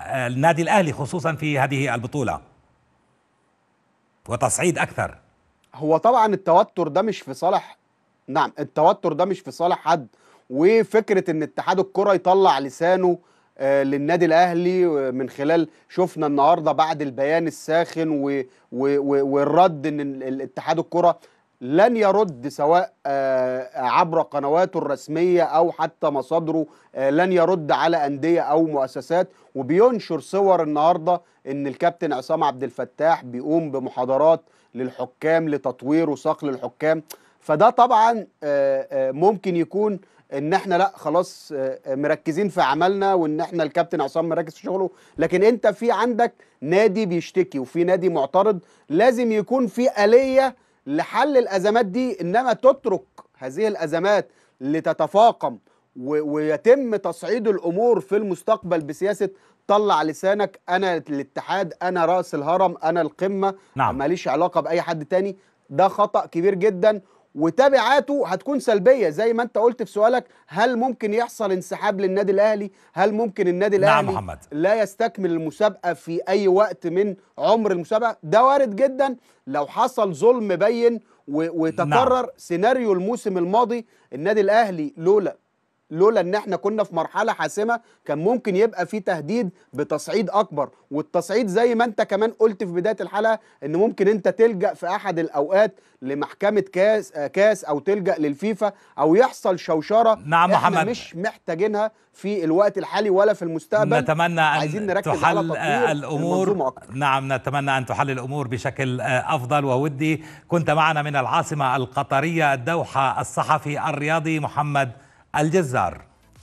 النادي الاهلي خصوصا في هذه البطوله وتصعيد اكثر هو طبعا التوتر ده مش في صالح نعم التوتر ده مش في صالح حد وفكره ان اتحاد الكره يطلع لسانه آه، للنادي الاهلي آه، من خلال شفنا النهارده بعد البيان الساخن و و و والرد ان ال- ال- اتحاد الكره لن يرد سواء آه، عبر قنواته الرسميه او حتى مصادره آه، لن يرد على انديه او مؤسسات وبينشر صور النهارده ان الكابتن عصام عبد الفتاح بيقوم بمحاضرات للحكام لتطوير وصقل الحكام فده طبعا آه، آه، ممكن يكون ان احنا لا خلاص آه، آه، مركزين في عملنا وان احنا الكابتن عصام مركز في شغله لكن انت في عندك نادي بيشتكي وفي نادي معترض لازم يكون في آلية لحل الازمات دي انما تترك هذه الازمات لتتفاقم و- ويتم تصعيد الامور في المستقبل بسياسه طلع لسانك انا الاتحاد انا راس الهرم انا القمه نعم. ماليش علاقه باي حد تاني ده خطا كبير جدا وتبعاته هتكون سلبيه زي ما انت قلت في سؤالك هل ممكن يحصل انسحاب للنادي الاهلي هل ممكن النادي نعم الاهلي محمد. لا يستكمل المسابقه في اي وقت من عمر المسابقه ده وارد جدا لو حصل ظلم بين و- وتكرر نعم. سيناريو الموسم الماضي النادي الاهلي لولا لولا ان احنا كنا في مرحله حاسمه كان ممكن يبقى في تهديد بتصعيد اكبر والتصعيد زي ما انت كمان قلت في بدايه الحلقه ان ممكن انت تلجا في احد الاوقات لمحكمه كاس آه، كاس او تلجا للفيفا او يحصل شوشره نعم احنا محمد. مش محتاجينها في الوقت الحالي ولا في المستقبل نتمنى عايزين أن نركز على تحل تطوير آه، المنظومة الأمور أكتر. نعم نتمنى أن تحل الأمور بشكل آه، أفضل وودي كنت معنا من العاصمة القطرية الدوحة الصحفي الرياضي محمد الجزار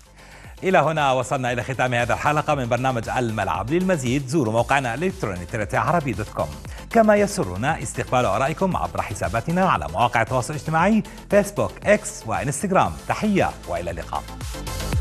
إلى هنا وصلنا إلى ختام هذه الحلقة من برنامج الملعب للمزيد زوروا موقعنا الإلكتروني عربي دوت كوم كما يسرنا استقبال آرائكم عبر حساباتنا على مواقع التواصل الاجتماعي فيسبوك إكس وإنستغرام تحية وإلى اللقاء